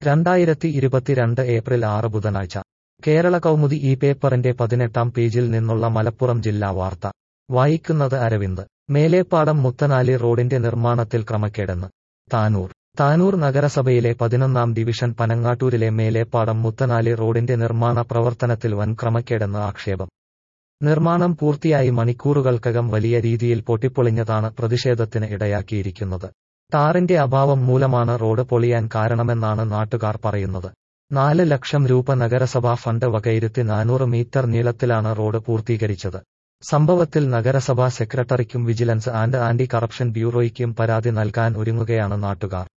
രണ്ടായിരത്തി ഇരുപത്തിരണ്ട് ഏപ്രിൽ ആറ് ബുധനാഴ്ച കേരള കൗമുദി ഈ പേപ്പറിന്റെ പതിനെട്ടാം പേജിൽ നിന്നുള്ള മലപ്പുറം ജില്ലാ വാർത്ത വായിക്കുന്നത് അരവിന്ദ് മേലേപ്പാടം മുത്തനാലി റോഡിന്റെ നിർമ്മാണത്തിൽ ക്രമക്കേടെന്ന് താനൂർ താനൂർ നഗരസഭയിലെ പതിനൊന്നാം ഡിവിഷൻ പനങ്ങാട്ടൂരിലെ മേലേപ്പാടം മുത്തനാലി റോഡിന്റെ നിർമ്മാണ പ്രവർത്തനത്തിൽ വൻ ക്രമക്കേടെന്ന് ആക്ഷേപം നിർമ്മാണം പൂർത്തിയായി മണിക്കൂറുകൾക്കകം വലിയ രീതിയിൽ പൊട്ടിപ്പൊളിഞ്ഞതാണ് പ്രതിഷേധത്തിന് ഇടയാക്കിയിരിക്കുന്നത് ടാറിന്റെ അഭാവം മൂലമാണ് റോഡ് പൊളിയാൻ കാരണമെന്നാണ് നാട്ടുകാർ പറയുന്നത് നാല് ലക്ഷം രൂപ നഗരസഭാ ഫണ്ട് വകയിരുത്തി നാനൂറ് മീറ്റർ നീളത്തിലാണ് റോഡ് പൂർത്തീകരിച്ചത് സംഭവത്തിൽ നഗരസഭാ സെക്രട്ടറിക്കും വിജിലൻസ് ആൻഡ് ആന്റി കറപ്ഷൻ ബ്യൂറോയ്ക്കും പരാതി നൽകാൻ ഒരുങ്ങുകയാണ് നാട്ടുകാർ